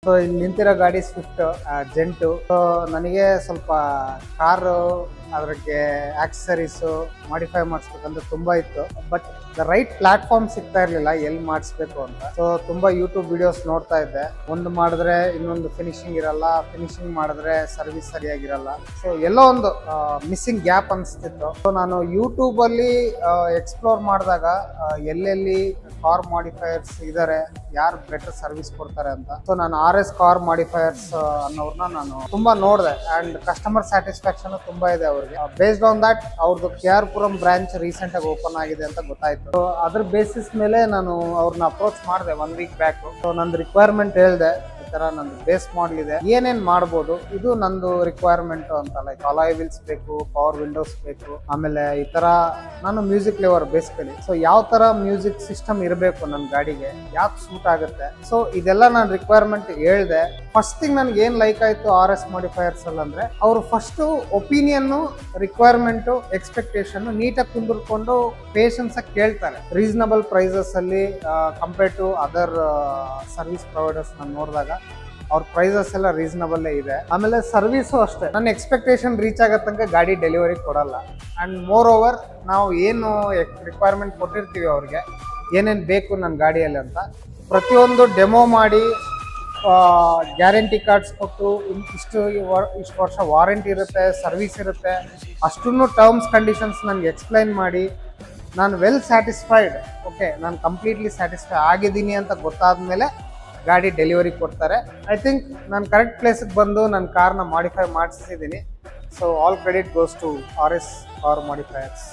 so ಇಲ್ಲಿ ನಿಂತಿರೋ ಗಾಡಿ ಸ್ವಿಫ್ಟ್ ಜೆಂಟು ಸೊ ನನಗೆ ಸ್ವಲ್ಪ ಕಾರು ಅದಕ್ಕೆ ಆಕ್ಸಸರೀಸು ಮಾಡಿಫೈ ಮಾಡಿಸ್ಬೇಕಂತ ತುಂಬ ಇತ್ತು ಬಟ್ ದ ರೈಟ್ ಪ್ಲಾಟ್ಫಾರ್ಮ್ ಸಿಗ್ತಾ ಇರಲಿಲ್ಲ ಎಲ್ಲಿ ಮಾಡಿಸ್ಬೇಕು ಅಂತ ಸೊ ತುಂಬ ಯೂಟ್ಯೂಬ್ ವಿಡಿಯೋಸ್ ನೋಡ್ತಾ ಇದ್ದೆ ಒಂದು ಮಾಡಿದ್ರೆ ಇನ್ನೊಂದು ಫಿನಿಶಿಂಗ್ ಇರಲ್ಲ ಫಿನಿಶಿಂಗ್ ಮಾಡಿದ್ರೆ ಸರ್ವಿಸ್ ಸರಿಯಾಗಿರಲ್ಲ ಸೊ ಎಲ್ಲೋ ಒಂದು ಮಿಸ್ಸಿಂಗ್ ಗ್ಯಾಪ್ ಅನಿಸ್ತಿತ್ತು ಸೊ ನಾನು ಯೂಟ್ಯೂಬಲ್ಲಿ ಎಕ್ಸ್ಪ್ಲೋರ್ ಮಾಡಿದಾಗ ಎಲ್ಲೆಲ್ಲಿ ಕಾರ್ ಮಾಡಿಫೈಯರ್ಸ್ ಇದ್ದಾರೆ ಯಾರು ಬೆಟರ್ ಸರ್ವಿಸ್ ಕೊಡ್ತಾರೆ ಅಂತ ಸೊ ನಾನು ಆರ್ ಎಸ್ ಕಾರ್ ಮಾಡಿಫೈಯರ್ಸ್ ಅನ್ನೋರ್ನ ನಾನು ತುಂಬಾ ನೋಡಿದೆ ಅಂಡ್ ಕಸ್ಟಮರ್ ಸ್ಯಾಟಿಸ್ಫ್ಯಾಕ್ಷನ್ ತುಂಬಾ ಇದೆ ಅವ್ರಿಗೆ ಬೇಸ್ಡ್ ಆನ್ ದಟ್ ಅವ್ರದ್ದು K R Puram branch recent ಆಗಿ ಓಪನ್ ಆಗಿದೆ ಅಂತ ಗೊತ್ತಾಯ್ತು ಸೊ ಅದ್ರ ಬೇಸಿಸ್ ಮೇಲೆ ನಾನು ಅವ್ರನ್ನ ಅಪ್ರೋಚ್ ಮಾಡಿದೆ ಒನ್ ವೀಕ್ ಬ್ಯಾಕ್ ಸೊ ನಂದು ರಿಕ್ವೈರ್ಮೆಂಟ್ ಹೇಳಿದೆ ಈ ತರ ನಂದು ಬೇಸ್ ಮಾಡಲ್ ಇದೆ ಏನೇನ್ ಮಾಡ್ಬೋದು ಇದು ನಂದು ರಿಕ್ವೈರ್ಮೆಂಟ್ ಅಂತ ಲೈಕ್ ಅಲಾಯ್ ವಿಲ್ಸ್ ಬೇಕು ಪವರ್ ವಿಂಡೋಸ್ ಬೇಕು ಆಮೇಲೆ ಈ ತರ ನಾನು ಮ್ಯೂಸಿಕ್ ಲೆವರ್ ಬೇಸಿಕಲಿ ಸೊ ಯಾವ ತರ ಮ್ಯೂಸಿಕ್ ಸಿಸ್ಟಮ್ ಇರಬೇಕು ನನ್ನ ಗಾಡಿಗೆ ಯಾಕೆ ಸೂಟ್ ಆಗುತ್ತೆ ಸೊ ಇದೆಲ್ಲ ನಾನು ರಿಕ್ವೈರ್ಮೆಂಟ್ ಹೇಳ್ದೆ ಫಸ್ಟ್ ಥಿಂಗ್ ನನ್ಗೆ ಏನ್ ಲೈಕ್ ಆಯ್ತು ಆರ್ ಎಸ್ ಮಾಡಿಫೈಯರ್ಸ್ ಅಲ್ಲಿ ಅಂದ್ರೆ ಅವರು ಫಸ್ಟ್ ಒಪಿನಿಯನ್ ರಿಕ್ವೈರ್ಮೆಂಟ್ ಎಕ್ಸ್ಪೆಕ್ಟೇಷನ್ ನೀಟಾಗಿ ಕುಂದಿರ್ಕೊಂಡು ಪೇಷನ್ಸ್ ಆಗಿ ಕೇಳ್ತಾರೆ ರೀಸನಬಲ್ ಪ್ರೈಸಸ್ ಅಲ್ಲಿ compare to other service providers ನಾನು ನೋಡಿದಾಗ ಅವ್ರ ಪ್ರೈಸಸ್ ಎಲ್ಲ ರೀಸನಬಲ್ ಇದೆ ಆಮೇಲೆ ಸರ್ವಿಸು ಅಷ್ಟೇ ನನ್ನ ಎಕ್ಸ್ಪೆಕ್ಟೇಷನ್ ರೀಚ್ ಆಗೋ ತನಕ ಗಾಡಿ ಡೆಲಿವರಿ ಕೊಡಲ್ಲ ಅಂಡ್ ಮೋರ್ ಓವರ್ ನಾವು ಏನು ರಿಕ್ವೈರ್ಮೆಂಟ್ ಕೊಟ್ಟಿರ್ತೀವಿ ಅವ್ರಿಗೆ ಏನೇನು ಬೇಕು ನನ್ನ ಗಾಡಿಯಲ್ಲಿ ಅಂತ ಪ್ರತಿಯೊಂದು ಡೆಮೋ ಮಾಡಿ ಗ್ಯಾರಂಟಿ ಕಾರ್ಡ್ಸ್ ಕೊಟ್ಟು ಇನ್- ಇಷ್ಟು ವರ್- ಇಷ್ಟು ವರ್ಷ ವಾರಂಟಿ ಇರುತ್ತೆ ಸರ್ವಿಸ್ ಇರುತ್ತೆ ಅಷ್ಟನ್ನು ಟರ್ಮ್ಸ್ ಕಂಡೀಷನ್ಸ್ ನನಗೆ ಎಕ್ಸ್ಪ್ಲೈನ್ ಮಾಡಿ ನಾನು ವೆಲ್ ಸ್ಯಾಟಿಸ್ಫೈಡ್ ಓಕೆ ನಾನು ಕಂಪ್ಲೀಟ್ಲಿ ಸ್ಯಾಟಿಸ್ಫೈ ಆಗಿದ್ದೀನಿ ಅಂತ ಗೊತ್ತಾದ ಮೇಲೆ ಗಾಡಿ ಡೆಲಿವರಿ ಕೊಡ್ತಾರೆ ಐ ಥಿಂಕ್ ನಾನು ಕರೆಕ್ಟ್ ಪ್ಲೇಸಿಗೆ ಬಂದು ನನ್ನ ಕಾರ್ನ ಮಾಡಿಫೈ ಮಾಡಿಸಿದ್ದೀನಿ so all credit goes to R S car modifiers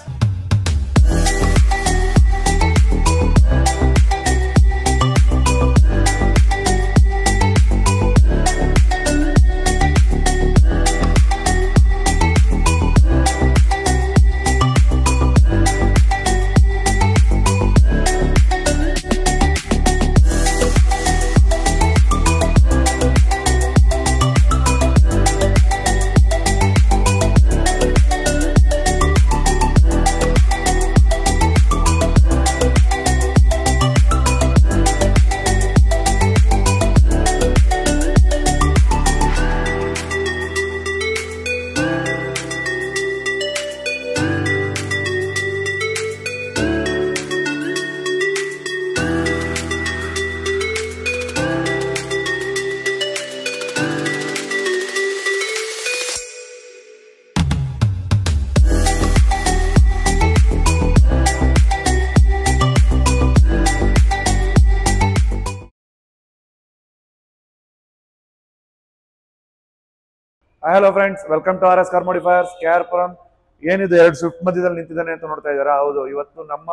hello friends welcome to R S car modifiers K R Puram ಏನಿದೆ ಎರಡು ಸ್ವಿಫ್ಟ್ ಮಧ್ಯದಲ್ಲಿ ನಿಂತಿದ್ದಾನೆ ಅಂತ ನೋಡ್ತಾ ಇದ್ದೀರಾ ಹೌದು ಇವತ್ತು ನಮ್ಮ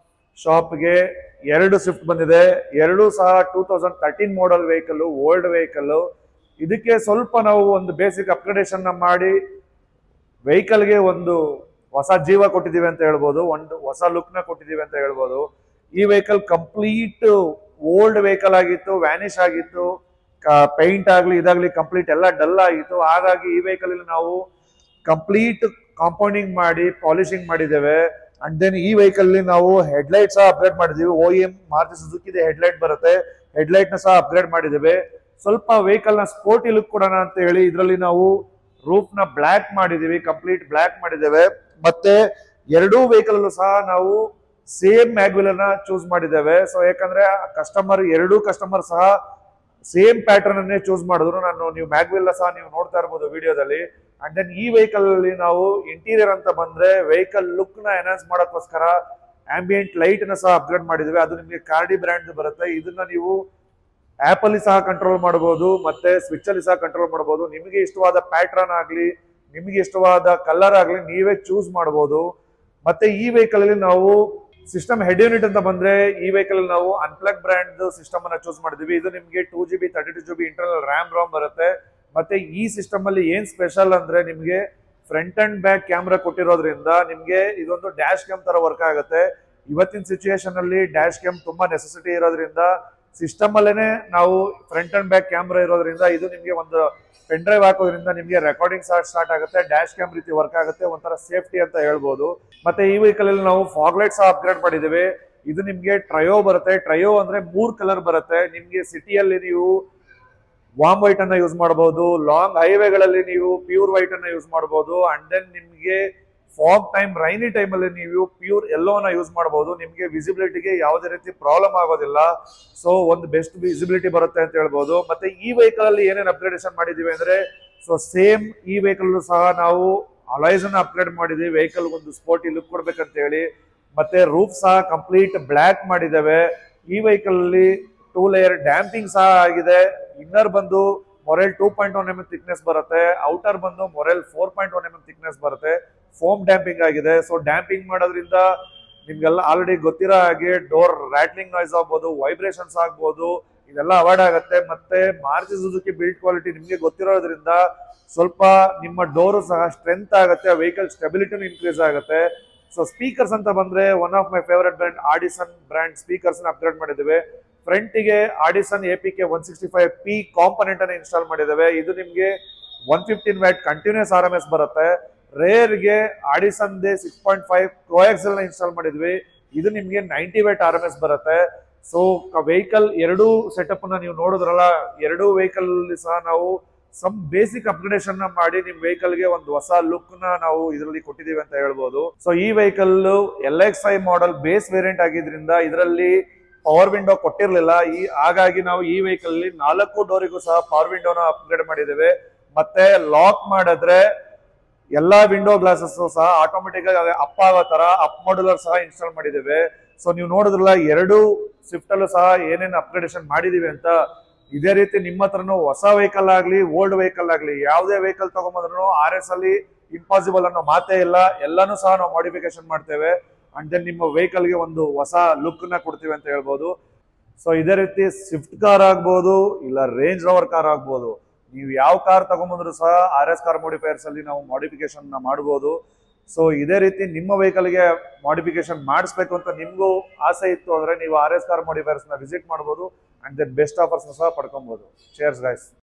ಶಾಪ್ಗೆ ಎರಡು ಸ್ವಿಫ್ಟ್ ಬಂದಿದೆ ಎರಡು ಸಹ two thousand thirteen model vehicle old vehicle ಇದಕ್ಕೆ ಸ್ವಲ್ಪ ನಾವು ಒಂದು ಬೇಸಿಕ್ ಅಪ್ಗ್ರೇಡೇಷನ್ ಮಾಡಿ ವೆಹಿಕಲ್ಗೆ ಒಂದು ಹೊಸ ಜೀವ ಕೊಟ್ಟಿದ್ದೀವಿ ಅಂತ ಹೇಳ್ಬೋದು ಒಂದು ಹೊಸ ಲುಕ್ ನ ಕೊಟ್ಟಿದ್ದೀವಿ ಅಂತ ಹೇಳ್ಬೋದು ಈ ವೆಹಿಕಲ್ ಕಂಪ್ಲೀಟ್ ಓಲ್ಡ್ ವೆಹಿಕಲ್ ಆಗಿತ್ತು ವ್ಯಾನಿಶ್ ಆಗಿತ್ತು ಪೈಂಟ್ ಆಗ್ಲಿ ಇದಾಗ್ಲಿ ಕಂಪ್ಲೀಟ್ ಎಲ್ಲ ಡಲ್ ಆಗಿತ್ತು ಹಾಗಾಗಿ ಈ ವೆಹಿಕಲ್ ಅಲ್ಲಿ ನಾವು ಕಂಪ್ಲೀಟ್ ಕಾಂಪೌಂಡಿಂಗ್ ಮಾಡಿ ಪಾಲಿಶಿಂಗ್ ಮಾಡಿದ್ದೇವೆ ಅಂಡ್ ದೆನ್ ಈ ವೆಹಿಕಲ್ ಅಲ್ಲಿ ನಾವು ಹೆಡ್ಲೈಟ್ ಸಹ ಅಪ್ಗ್ರೇಡ್ ಮಾಡಿದೀವಿ ಓ ಎಂ ಮಾರುತಿ ಸುಜುಕಿದೆ ಹೆಡ್ಲೈಟ್ ಬರುತ್ತೆ ಹೆಡ್ಲೈಟ್ ನ ಸಹ ಅಪ್ಗ್ರೇಡ್ ಮಾಡಿದ್ದೇವೆ ಸ್ವಲ್ಪ ವೆಹಿಕಲ್ ನ ಸ್ಪೋರ್ಟಿ ಲುಕ್ ಕೊಡೋಣ ಅಂತ ಹೇಳಿ ಇದರಲ್ಲಿ ನಾವು ರೂಫ್ ನ ಬ್ಲಾಕ್ ಮಾಡಿದೀವಿ ಕಂಪ್ಲೀಟ್ ಬ್ಲಾಕ್ ಮಾಡಿದ್ದೇವೆ ಮತ್ತೆ ಎರಡೂ ವೆಹಿಕಲ್ ಅಲ್ಲೂ ಸಹ ನಾವು ಸೇಮ್ ಮ್ಯಾಗ್ವಿಲ್ ಅನ್ನ ಚೂಸ್ ಮಾಡಿದ್ದೇವೆ ಸೊ ಯಾಕಂದ್ರೆ ಕಸ್ಟಮರ್ ಎರಡೂ ಕಸ್ಟಮರ್ ಸಹ ಸೇಮ್ ಪ್ಯಾಟರ್ನ್ ಅನ್ನೇ ಚೂಸ್ ಮಾಡಿದ್ರು ನಾನು ನೀವು ಮ್ಯಾಗ್ವಿಲ್ ಸಹ ನೀವು ನೋಡ್ತಾ ಇರ್ಬೋದು ವಿಡಿಯೋದಲ್ಲಿ ಅಂಡ್ ದೆನ್ ಈ ವೆಹಿಕಲ್ ಅಲ್ಲಿ ನಾವು ಇಂಟೀರಿಯರ್ ಅಂತ ಬಂದ್ರೆ ವೆಹಿಕಲ್ ಲುಕ್ ನ ಎನ್ಹಾನ್ಸ್ ಮಾಡೋಕ್ಕೋಸ್ಕರ ಆಂಬಿಯಂಟ್ ಲೈಟ್ ನ ಸಹ ಅಪ್ಗ್ರೇಡ್ ಮಾಡಿದ್ವಿ ಅದು ನಿಮಗೆ ಕಾರ್ಡಿ ಬ್ರ್ಯಾಂಡ್ ಬರುತ್ತೆ ಇದನ್ನ ನೀವು ಆಪ್ ಅಲ್ಲಿ ಸಹ ಕಂಟ್ರೋಲ್ ಮಾಡಬಹುದು ಮತ್ತೆ ಸ್ವಿಚ್ ಅಲ್ಲಿ ಸಹ ಕಂಟ್ರೋಲ್ ಮಾಡಬಹುದು ನಿಮಗೆ ಇಷ್ಟವಾದ ಪ್ಯಾಟ್ರನ್ ಆಗ್ಲಿ ನಿಮಗೆ ಇಷ್ಟವಾದ ಕಲರ್ ಆಗ್ಲಿ ನೀವೇ ಚೂಸ್ ಮಾಡಬಹುದು ಮತ್ತೆ ಈ ವೆಹಿಕಲ್ ಅಲ್ಲಿ ನಾವು ಸಿಸ್ಟಮ್ ಹೆಡ್ ಯೂನಿಟ್ ಅಂತ ಬಂದ್ರೆ ಈ ವೆಹಿಕಲ್ ಅಲ್ಲಿ ನಾವು ಅನ್ಪ್ಲಗ್ ಬ್ರ್ಯಾಂಡ್ ಸಿಸ್ಟಮ್ ಅನ್ನ ಚೂಸ್ ಮಾಡಿದ್ವಿ ಇದು ನಿಮಗೆ two G B thirty two G B internal RAM ROM ಬರುತ್ತೆ ಮತ್ತೆ ಈ ಸಿಸ್ಟಮ್ ಅಲ್ಲಿ ಏನ್ ಸ್ಪೆಷಲ್ ಅಂದ್ರೆ ನಿಮ್ಗೆ ಫ್ರಂಟ್ ಅಂಡ್ ಬ್ಯಾಕ್ ಕ್ಯಾಮ್ರಾ ಕೊಟ್ಟಿರೋದ್ರಿಂದ ನಿಮ್ಗೆ ಇದೊಂದು ಡ್ಯಾಶ್ ಕ್ಯಾಮ್ ತರ ವರ್ಕ್ ಆಗುತ್ತೆ ಇವತ್ತಿನ ಸಿಚುಯೇಷನ್ ಅಲ್ಲಿ ಡ್ಯಾಶ್ ಕ್ಯಾಮ್ ತುಂಬಾ ನೆಸೆಸಿಟಿ ಇರೋದ್ರಿಂದ ಸಿಸ್ಟಮ್ ಅಲ್ಲೇನೆ ನಾವು ಫ್ರಂಟ್ ಅಂಡ್ ಬ್ಯಾಕ್ ಕ್ಯಾಮ್ರಾ ಇರೋದ್ರಿಂದ ಇದು ನಿಮ್ಗೆ ಒಂದು ಪೆನ್ ಡ್ರೈವ್ ಹಾಕೋದ್ರಿಂದ ನಿಮ್ಗೆ ರೆಕಾರ್ಡಿಂಗ್ ಸ್ಟಾರ್ಟ್ ಆಗುತ್ತೆ ಡ್ಯಾಶ್ ಕ್ಯಾಮ್ ರೀತಿ ವರ್ಕ್ ಆಗುತ್ತೆ ಒಂಥರ ಸೇಫ್ಟಿ ಅಂತ ಹೇಳ್ಬೋದು ಮತ್ತೆ ಈ ವೆಹಿಕಲ್ ಅಲ್ಲಿ ನಾವು ಫಾಗ್ಲೈಟ್ ಸಹ ಅಪ್ಗ್ರೇಡ್ ಮಾಡಿದ್ದೇವೆ ಇದು ನಿಮ್ಗೆ ಟ್ರಯೋ ಬರುತ್ತೆ ಟ್ರಯೋ ಅಂದ್ರೆ ಮೂರ್ ಕಲರ್ ಬರುತ್ತೆ ನಿಮ್ಗೆ ಸಿಟಿಯಲ್ಲಿ ನೀವು ವಾಮ್ ವೈಟ್ ಅನ್ನ ಯೂಸ್ ಮಾಡಬಹುದು ಲಾಂಗ್ ಹೈವೇಗಳಲ್ಲಿ ನೀವು ಪ್ಯೂರ್ ವೈಟ್ ಅನ್ನ ಯೂಸ್ ಮಾಡಬಹುದು ಅಂಡ್ ದೆನ್ ನಿಮ್ಗೆ ಫಾಗ್ ಟೈಮ್ ರೈನಿ ಟೈಮ್ ಅಲ್ಲಿ ನೀವು ಪ್ಯೂರ್ ಎಲ್ಲೋನ ಯೂಸ್ ಮಾಡಬಹುದು ನಿಮ್ಗೆ ವಿಸಿಬಿಲಿಟಿಗೆ ಯಾವುದೇ ರೀತಿ ಪ್ರಾಬ್ಲಮ್ ಆಗೋದಿಲ್ಲ ಸೊ ಒಂದು ಬೆಸ್ಟ್ ವಿಸಿಬಿಲಿಟಿ ಬರುತ್ತೆ ಅಂತ ಹೇಳ್ಬೋದು ಮತ್ತೆ ಈ ವೆಹಿಕಲ್ ಅಲ್ಲಿ ಏನೇನು ಅಪ್ಗ್ರೇಡೇಷನ್ ಮಾಡಿದೀವಿ ಅಂದ್ರೆ ಸೊ ಸೇಮ್ ಈ ವೆಹಿಕಲ್ ಸಹ ನಾವು ಅಲೈಸ್ ಅನ್ನ ಅಪ್ಗ್ರೇಡ್ ಮಾಡಿದೀವಿ ವೆಹಿಕಲ್ ಒಂದು ಸ್ಪೋರ್ಟಿ ಲುಕ್ ಕೊಡ್ಬೇಕಂತ ಹೇಳಿ ಮತ್ತೆ ರೂಫ್ ಸಹ ಕಂಪ್ಲೀಟ್ ಬ್ಲ್ಯಾಕ್ ಮಾಡಿದ್ದೇವೆ ಈ ವೆಹಿಕಲ್ ಅಲ್ಲಿ ಟೂ ಲೇಯರ್ ಡ್ಯಾಂಪಿಂಗ್ ಸಹ ಆಗಿದೆ ಇನ್ನರ್ ಬಂದು ಮೊರೆಲ್ two point one M M thickness ಬರುತ್ತೆ ಔಟರ್ ಬಂದು ಮೊರೆಲ್ four point one M M thickness ಬರುತ್ತೆ ಫೋಮ್ ಡ್ಯಾಂಪಿಂಗ್ ಆಗಿದೆ ಸೊ ಡ್ಯಾಂಪಿಂಗ್ ಮಾಡೋದ್ರಿಂದ ನಿಮ್ಗೆಲ್ಲ ಆಲ್ರೆಡಿ ಗೊತ್ತಿರೋ ಹಾಗೆ ಡೋರ್ ರ್ಯಾಟ್ಲಿಂಗ್ ನಾಯ್ಸ್ ಆಗ್ಬೋದು ವೈಬ್ರೇಷನ್ಸ್ ಆಗ್ಬೋದು ಇದೆಲ್ಲ ಅವಾಯ್ಡ್ ಆಗುತ್ತೆ ಮತ್ತೆ ಮಾರುತಿ ಸುಜುಕಿ ಬಿಲ್ಡ್ ಕ್ವಾಲಿಟಿ ನಿಮ್ಗೆ ಗೊತ್ತಿರೋದ್ರಿಂದ ಸ್ವಲ್ಪ ನಿಮ್ಮ ಡೋರು ಸಹ ಸ್ಟ್ರೆಂತ್ ಆಗುತ್ತೆ ವೆಹಿಕಲ್ ಸ್ಟೆಬಿಲಿಟಿನೂ ಇನ್ಕ್ರೀಸ್ ಆಗುತ್ತೆ ಸೊ ಸ್ಪೀಕರ್ಸ್ ಅಂತ ಬಂದ್ರೆ one of my favourite brand Audison brand speakers upgrade ಮಾಡಿದ್ದೇವೆ ಫ್ರಂಟಿಗೆ Audison A P K one sixty five P component ಅನ್ನು ಇನ್ಸ್ಟಾಲ್ ಮಾಡಿದ್ದೇವೆ ಇದು ನಿಮ್ಗೆ one fifteen watt continuous R M S ಬರುತ್ತೆ ರೇರ್ಗೆ ಆಡಿಸನ್ ದೇ ಸಿಕ್ಸ್ ಪಾಯಿಂಟ್ ಫೈವ್ ಕೋಎಕ್ಸೆಲ್ ನ ಇನ್ಸ್ಟಾಲ್ ಮಾಡಿದ್ವಿ ಇದು ನಿಮ್ಗೆ ninety watt R M S ಬರುತ್ತೆ ಸೊ ವೆಹಿಕಲ್ ಎರಡೂ ಸೆಟಪ್ ನ ನೀವು ನೋಡಿದ್ರಲ್ಲ ಎರಡೂ ವೆಹಿಕಲ್ ಸಹ ನಾವು ಸಮ್ ಬೇಸಿಕ್ ಅಪ್ಗ್ರೇಡೇಷನ್ ನ ಮಾಡಿ ನಿಮ್ ವೆಹಿಕಲ್ ಗೆ ಒಂದು ಹೊಸ ಲುಕ್ ನ ನಾವು ಇದರಲ್ಲಿ ಕೊಟ್ಟಿದೀವಿ ಅಂತ ಹೇಳ್ಬೋದು ಸೊ ಈ vehicle L X I model base variant ಆಗಿದ್ರಿಂದ ಇದರಲ್ಲಿ ಪವರ್ ವಿಂಡೋ ಕೊಟ್ಟಿರ್ಲಿಲ್ಲ ಈ ಹಾಗಾಗಿ ನಾವು ಈ ವೆಹಿಕಲ್ ಅಲ್ಲಿ ನಾಲ್ಕು ಡೋರಿಗೂ ಸಹ ಪವರ್ ವಿಂಡೋನ ಅಪ್ಗ್ರೇಡ್ ಮಾಡಿದ್ದೇವೆ ಮತ್ತೆ ಲಾಕ್ ಮಾಡಿದ್ರೆ ಎಲ್ಲಾ ವಿಂಡೋ ಗ್ಲಾಸಸ್ ಸಹ ಆಟೋಮೆಟಿಕ್ ಆಗಿ ಅಪ್ ಆಗೋ ತರ ಅಪ್ ಮಾಡ್ಯುಲರ್ ಸಹ ಇನ್ಸ್ಟಾಲ್ ಮಾಡಿದ್ದೇವೆ ಸೊ ನೀವು ನೋಡಿದ್ರಲ್ಲ ಎರಡು ಸ್ವಿಫ್ಟ್ ಅಲ್ಲೂ ಸಹ ಏನೇನು ಅಪ್ಗ್ರೇಡೇಷನ್ ಮಾಡಿದೀವಿ ಅಂತ ಇದೇ ರೀತಿ ನಿಮ್ಮ ಹತ್ರನು ಹೊಸ ವೆಹಿಕಲ್ ಆಗ್ಲಿ ಓಲ್ಡ್ ವೆಹಿಕಲ್ ಆಗ್ಲಿ ಯಾವುದೇ ವೆಹಿಕಲ್ ತಗೊಂಬಂದ್ರು ಆರ್ ಎಸ್ ಅಲ್ಲಿ ಇಂಪಾಸಿಬಲ್ ಅನ್ನೋ ಮಾತೇ ಇಲ್ಲ ಎಲ್ಲಾನು ಸಹ ನಾವು ಮಾಡಿಫಿಕೇಶನ್ ಮಾಡ್ತೇವೆ ಅಂಡ್ ದೆನ್ ನಿಮ್ಮ vehicle ಗೆ ಒಂದು ಹೊಸ ಲುಕ್ ನ ಕೊಡ್ತೀವಿ ಅಂತ ಹೇಳ್ಬೋದು ಸೊ ಇದೇ ರೀತಿ ಸ್ವಿಫ್ಟ್ ಕಾರ್ ಆಗ್ಬೋದು ಇಲ್ಲ ರೇಂಜ್ ರೋವರ್ ಕಾರ್ ಆಗ್ಬೋದು ನೀವು ಯಾವ ಕಾರ್ ತಗೊಂಬಂದ್ರು ಸಹ ಆರ್ ಎಸ್ ಕಾರ್ ಮಾಡಿಫೈರ್ಸ್ ಅಲ್ಲಿ ನಾವು ಮಾಡಿಫಿಕೇಶನ್ ನ ಮಾಡ್ಬೋದು ಸೊ ಇದೇ ರೀತಿ ನಿಮ್ಮ vehicle ಗೆ ಮಾಡಿಫಿಕೇಶನ್ ಮಾಡಿಸ್ಬೇಕು ಅಂತ ನಿಮ್ಗೂ ಆಸೆ ಇತ್ತು ಅಂದ್ರೆ ನೀವು ಆರ್ ಎಸ್ ಕಾರ್ ಮಾಡಿಫೈರ್ಸ್ ನ ವಿಸಿಟ್ ಮಾಡ್ಬೋದು ಅಂಡ್ ದೆನ್ ಬೆಸ್ಟ್ ಆಫರ್ಸ್ ಸಹ ಪಡ್ಕೊಬಹುದು ಶೇರ್ಸ್ ಗೈಸ್